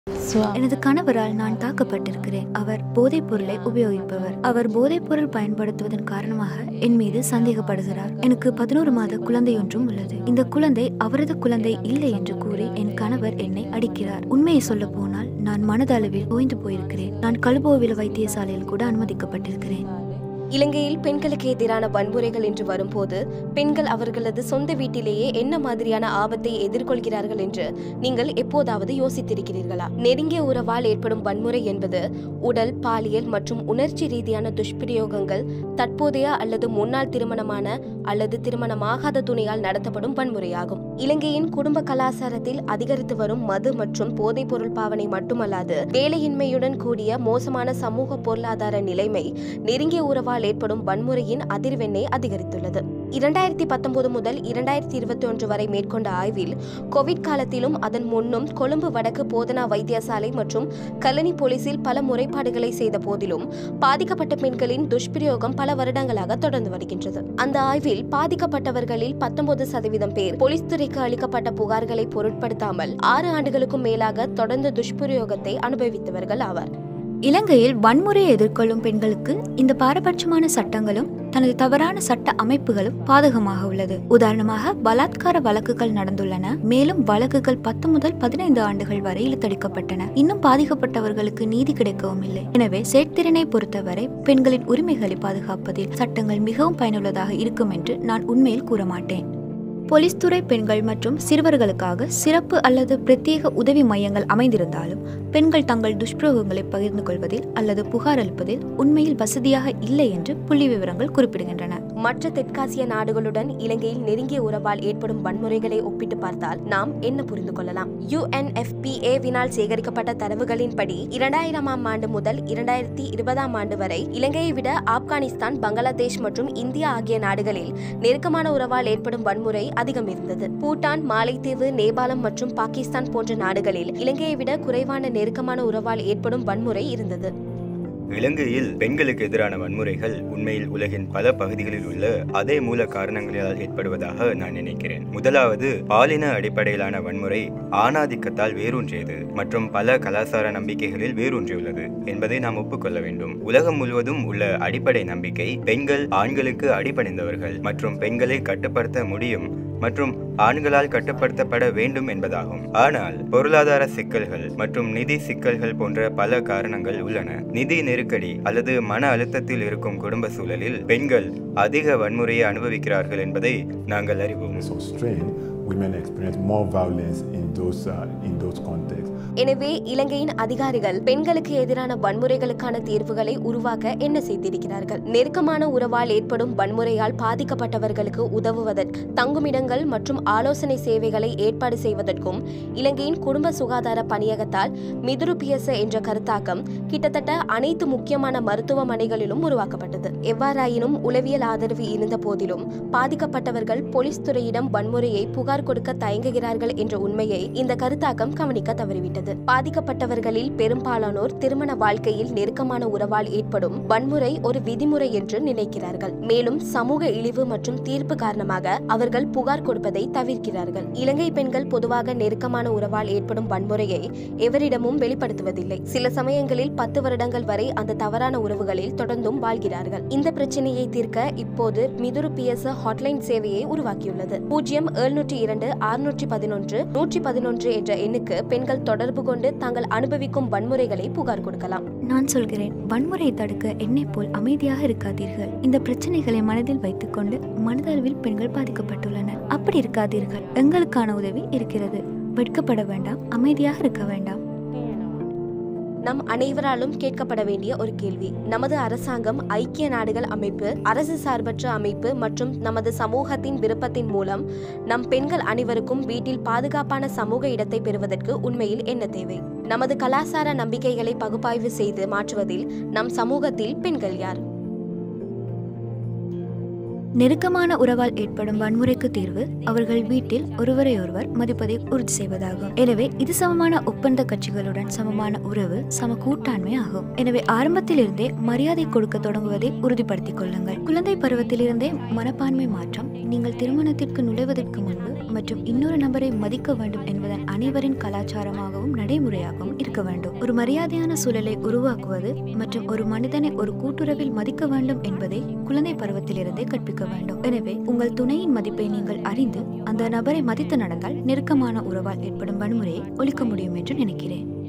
எனது கணவரால் நான் தாக்கப்பட்டிருக்கிறேன் அவர் போதைப் பொருளை உபயோகிப்பவர் அவர் போதைப் பொருள் பயன்படுத்துவதன் காரணமாக என் மீது சந்தேகப்படுகிறார் எனக்கு பதினோரு மாத குழந்தையொன்றும் உள்ளது இந்த குழந்தை அவரது குழந்தை இல்லை என்று கூறி என் கணவர் என்னை அடிக்கிறார் உண்மையை சொல்ல போனால் நான் மனதளவில் ஓய்ந்து போயிருக்கிறேன் நான் கழுபோவில வைத்தியசாலையில் கூட அனுமதிக்கப்பட்டிருக்கிறேன் இலங்கையில் பெண்களுக்கு எதிரான வன்முறைகள் என்று வரும்போது பெண்கள் அவர்களது சொந்த வீட்டிலேயே என்ன மாதிரியான ஆபத்தை எதிர்கொள்கிறார்கள் என்று நீங்கள் எப்போதாவது யோசித்திருக்கிறீர்களா நெருங்கிய உறவால் ஏற்படும் வன்முறை என்பது உடல் பாலியல் மற்றும் உணர்ச்சி ரீதியான துஷ்பிரயோகங்கள் தற்போதைய அல்லது முன்னாள் திருமணமான அல்லது திருமணமாகாத துணையால் நடத்தப்படும் வன்முறையாகும் இலங்கையின் குடும்ப கலாச்சாரத்தில் அதிகரித்து வரும் மது மற்றும் போதைப் பொருள் பாவனை மட்டுமல்லாது வேலையின்மையுடன் கூடிய மோசமான சமூக பொருளாதார நிலைமை நெருங்கிய உறவால் ஏற்படும் வன்முறையின் அதிர்வெண்ணை அதிகரித்துள்ளது இரண்டாயிரத்தி பத்தொன்பது முதல் இரண்டாயிரத்தி இருபத்தி ஒன்று வரை மேற்கொண்ட ஆய்வில் கோவிட் காலத்திலும் அதன் முன்னும் கொழும்பு வடக்கு போதனா வைத்தியசாலை மற்றும் கலனி போலீசில் பல முறைப்பாடுகளை செய்த போதிலும் பாதிக்கப்பட்ட பெண்களின் துஷ்பிரயோகம் பல வருடங்களாக தொடர்ந்து வருகின்றது அந்த ஆய்வில் பாதிக்கப்பட்டவர்களில் பத்தொன்பது சதவீதம் பேர் போலீஸ் துறைக்கு அளிக்கப்பட்ட புகார்களை பொருட்படுத்தாமல் ஆறு ஆண்டுகளுக்கும் மேலாக தொடர்ந்து துஷ்பிரயோகத்தை அனுபவித்தவர்கள் ஆவார் இலங்கையில் வன்முறையை எதிர்கொள்ளும் பெண்களுக்கு இந்த பாரபட்சமான சட்டங்களும் தனது தவறான சட்ட அமைப்புகளும் பாதகமாக உள்ளது உதாரணமாக பலாத்கார வழக்குகள் நடந்துள்ளன மேலும் வழக்குகள் பத்து முதல் பதினைந்து ஆண்டுகள் வரை இழுத்தடிக்கப்பட்டன இன்னும் பாதிக்கப்பட்டவர்களுக்கு நீதி கிடைக்கவும் இல்லை எனவே செயற்திறனை பொறுத்தவரை பெண்களின் உரிமைகளை பாதுகாப்பதில் சட்டங்கள் மிகவும் பயனுள்ளதாக இருக்கும் என்று நான் உண்மையில் கூற மாட்டேன் போலீஸ் துறை பெண்கள் மற்றும் சிறுவர்களுக்காக சிறப்பு அல்லது பிரத்யேக உதவி மையங்கள் அமைந்திருந்தாலும் பெண்கள் தங்கள் துஷ்பிரயோகங்களை பகிர்ந்து கொள்வதில் அல்லது புகார் அளிப்பதில் உண்மையில் வசதியாக இல்லை என்று புள்ளி விவரங்கள் குறிப்பிடுகின்றன மற்ற தெற்காசிய நாடுகளுடன் இலங்கையில் நெருங்கிய உறவால் ஏற்படும் வன்முறைகளை ஒப்பிட்டு பார்த்தால் நாம் என்ன புரிந்து கொள்ளலாம் யுஎன்எஃபிஏவினால் சேகரிக்கப்பட்ட தரவுகளின்படி இரண்டாயிரமாம் ஆண்டு முதல் இரண்டாயிரத்தி இருபதாம் ஆண்டு வரை இலங்கையை விட ஆப்கானிஸ்தான் பங்களாதேஷ் மற்றும் இந்தியா ஆகிய நாடுகளில் நெருக்கமான உறவால் ஏற்படும் வன்முறை அதிகம் இருந்தது பூட்டான் மாலைத்தீவு நேபாளம் மற்றும் பாகிஸ்தான் போன்ற நாடுகளில் இலங்கையை விட குறைவான நெருக்கமான உறவால் ஏற்படும் வன்முறை இருந்தது இலங்கையில் பெண்களுக்கு எதிரான வன்முறைகள் உண்மையில் உலகின் பல பகுதிகளில் உள்ள அதே மூல காரணங்களால் ஏற்படுவதாக நான் நினைக்கிறேன் முதலாவது பாலின அடிப்படையிலான வன்முறை ஆணாதிக்கத்தால் வேரூன்றியது மற்றும் பல கலாச்சார நம்பிக்கைகளில் வேரூன்றியுள்ளது என்பதை நாம் ஒப்புக்கொள்ள வேண்டும் உலகம் முழுவதும் உள்ள அடிப்படை நம்பிக்கை பெண்கள் ஆண்களுக்கு அடிபணிந்தவர்கள் மற்றும் பெண்களை கட்டுப்படுத்த முடியும் மற்றும் ஆண்களால் கட்டுப்படுத்தப்பட வேண்டும் என்பதாகும் ஆனால் பொருளாதார சிக்கல்கள் மற்றும் நிதி சிக்கல்கள் போன்ற பல காரணங்கள் உள்ளன நிதி நெருக்கடி அல்லது மன அழுத்தத்தில் இருக்கும் குடும்ப சூழலில் பெண்கள் அதிக வன்முறையை அனுபவிக்கிறார்கள் என்பதை நாங்கள் அறிவோம் So strain, women experience more violence in those uh, in those contexts. எனவே இலங்கையின் அதிகாரிகள் பெண்களுக்கு எதிரான வன்முறைகளுக்கான தீர்வுகளை உருவாக்க என்ன செய்திருக்கிறார்கள் நெருக்கமான உறவால் ஏற்படும் வன்முறையால் பாதிக்கப்பட்டவர்களுக்கு உதவுவதற்கு தங்குமிடங்கள் மற்றும் ஆலோசனை சேவைகளை ஏற்பாடு செய்வதற்கும் இலங்கையின் குடும்ப சுகாதார பணியகத்தால் மிதுரு பியச என்ற கருத்தாக்கம் கிட்டத்தட்ட அனைத்து முக்கியமான மருத்துவமனைகளிலும் உருவாக்கப்பட்டது எவ்வாறாயினும் உளவியல் ஆதரவு இருந்த போதிலும் பாதிக்கப்பட்டவர்கள் போலீஸ் துறையிடம் வன்முறையை புகார் கொடுக்க தயங்குகிறார்கள் என்ற உண்மையை இந்த கருத்தாக்கம் கவனிக்க தவறிவிட்டது பாதிக்கப்பட்டவர்களில் பெரும்பாலானோர் திருமண வாழ்க்கையில் நெருக்கமான உறவால் ஏற்படும் வன்முறை ஒரு விதிமுறை என்று நினைக்கிறார்கள் மேலும் சமூக இழிவு மற்றும் தீர்ப்பு காரணமாக அவர்கள் புகார் கொடுப்பதை தவிர்க்கிறார்கள் இலங்கை பெண்கள் பொதுவாக நெருக்கமான உறவால் ஏற்படும் வன்முறையை எவரிடமும் வெளிப்படுத்துவதில்லை சில சமயங்களில் பத்து வருடங்கள் வரை அந்த தவறான உறவுகளில் தொடர்ந்தும் வாழ்கிறார்கள் இந்த பிரச்சனையை தீர்க்க இப்போது மிதுரு பிஎஸ் ஹாட்லைன் சேவையை உருவாக்கியுள்ளது பூஜ்ஜியம் எழுநூற்றி இரண்டு அறுநூற்றி பதினொன்று நூற்றி பதினொன்று என்ற எண்ணுக்கு பெண்கள் தொடர்பு கொண்டு தாங்கள் அனுபவிக்கும் வன்முறைகளை புகார் கொடுக்கலாம் நான் சொல்கிறேன் வன்முறையை தடுக்க என்னை போல் அமைதியாக இருக்காதீர்கள் இந்த பிரச்சனைகளை மனதில் வைத்துக்கொண்டு மனதளவில் பெண்கள் பாதிக்கப்பட்டுள்ளனர் அப்படி இருக்காதீர்கள் எங்களுக்கான உதவி இருக்கிறது வெட்கப்பட வேண்டாம் அமைதியாக இருக்க வேண்டாம் நம் அனைவராலும் கேட்கப்பட வேண்டிய ஒரு கேள்வி நமது அரசாங்கம் ஐக்கிய நாடுகள் அமைப்பு அரசு சார்பற்ற அமைப்பு மற்றும் நமது சமூகத்தின் விருப்பத்தின் மூலம் நம் பெண்கள் அனைவருக்கும் வீட்டில் பாதுகாப்பான சமூக இடத்தை பெறுவதற்கு உண்மையில் என்ன தேவை நமது கலாச்சார நம்பிக்கைகளை பகுப்பாய்வு செய்து மாற்றுவதில் நம் சமூகத்தில் பெண்கள் யார் நெருக்கமான உறவால் ஏற்படும் வன்முறைக்கு தீர்வு அவர்கள் வீட்டில் ஒருவரை ஒருவர் மதிப்பதை உறுதி செய்வதாகும் எனவே இது சமமான ஒப்பந்த கட்சிகளுடன் சமமான உறவு சம கூட்டாண்மை ஆகும் எனவே ஆரம்பத்தில் இருந்தே மரியாதை கொடுக்க தொடங்குவதை உறுதிப்படுத்திக் கொள்ளுங்கள் குழந்தை பருவத்திலிருந்தே மனப்பான்மை மாற்றம் நீங்கள் திருமணத்திற்கு நுழைவதற்கு முன்பு மற்றும் இன்னொரு நபரை மதிக்க வேண்டும் என்பதன் அனைவரின் கலாச்சாரமாகவும் நடைமுறையாகவும் இருக்க வேண்டும் ஒரு மரியாதையான சூழலை உருவாக்குவது மற்றும் ஒரு மனிதனை ஒரு கூட்டுறவில் மதிக்க வேண்டும் என்பதை குழந்தை பருவத்திலிருந்தே கற்பிக்க வேண்டும் எனவே உங்கள் துணையின் மதிப்பை நீங்கள் அறிந்து அந்த நபரை மதித்து நடந்தால் நெருக்கமான உறவால் ஏற்படும் வன்முறையை ஒழிக்க முடியும் என்று நினைக்கிறேன்